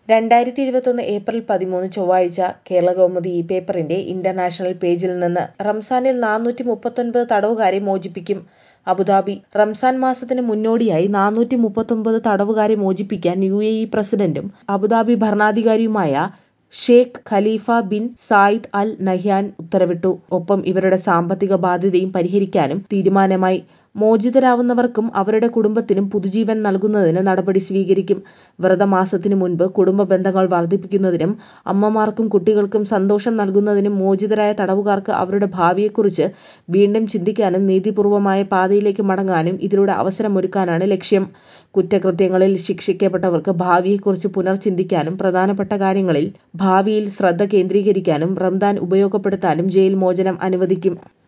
രണ്ടായിരത്തി ഇരുപത്തൊന്ന് ഏപ്രിൽ പതിമൂന്ന് ചൊവ്വാഴ്ച കേരളകൗമുദി ഈ പേപ്പറിന്റെ ഇന്റർനാഷണൽ പേജിൽ നിന്ന് റംസാനിൽ നാനൂറ്റി മുപ്പത്തൊൻപത് തടവുകാരെ മോചിപ്പിക്കും അബുദാബി റംസാൻ മാസത്തിന് മുന്നോടിയായി നാനൂറ്റി മുപ്പത്തൊമ്പത് തടവുകാരെ മോചിപ്പിക്കാൻ യു എ ഇ പ്രസിഡന്റും അബുദാബി ഭരണാധികാരിയുമായ Sheikh Khalifa bin Zayed Al Nahyan ഉത്തരവിട്ടു. ഒപ്പം ഇവരുടെ സാമ്പത്തിക ബാധ്യതയും പരിഹരിക്കാനും തീരുമാനമായി. മോചിതരാവുന്നവർക്കും അവരുടെ കുടുംബത്തിനും പുതുജീവൻ നൽകുന്നതിന് നടപടി സ്വീകരിക്കും. വ്രതമാസത്തിന് മുൻപ് കുടുംബ ബന്ധങ്ങൾ വർദ്ധിപ്പിക്കുന്നതിനും അമ്മമാർക്കും കുട്ടികൾക്കും സന്തോഷം നൽകുന്നതിനും മോചിതരായ തടവുകാർക്ക് അവരുടെ ഭാവിയെക്കുറിച്ച് വീണ്ടും ചിന്തിക്കാനും നീതിപൂർവമായ പാതയിലേക്ക് മടങ്ങാനും ഇതിലൂടെ അവസരമൊരുക്കാനാണ് ലക്ഷ്യം. കുറ്റകൃത്യങ്ങളിൽ ശിക്ഷിക്കപ്പെട്ടവർക്ക് ഭാവിയെക്കുറിച്ച് പുനർചിന്തിക്കാനും പ്രധാനപ്പെട്ട കാര്യങ്ങളിൽ ഭാവിയിൽ ശ്രദ്ധ കേന്ദ്രീകരിക്കാനും റമദാൻ ഉപയോഗപ്പെടുത്താനും ജയിൽ മോചനം അനുവദിക്കും.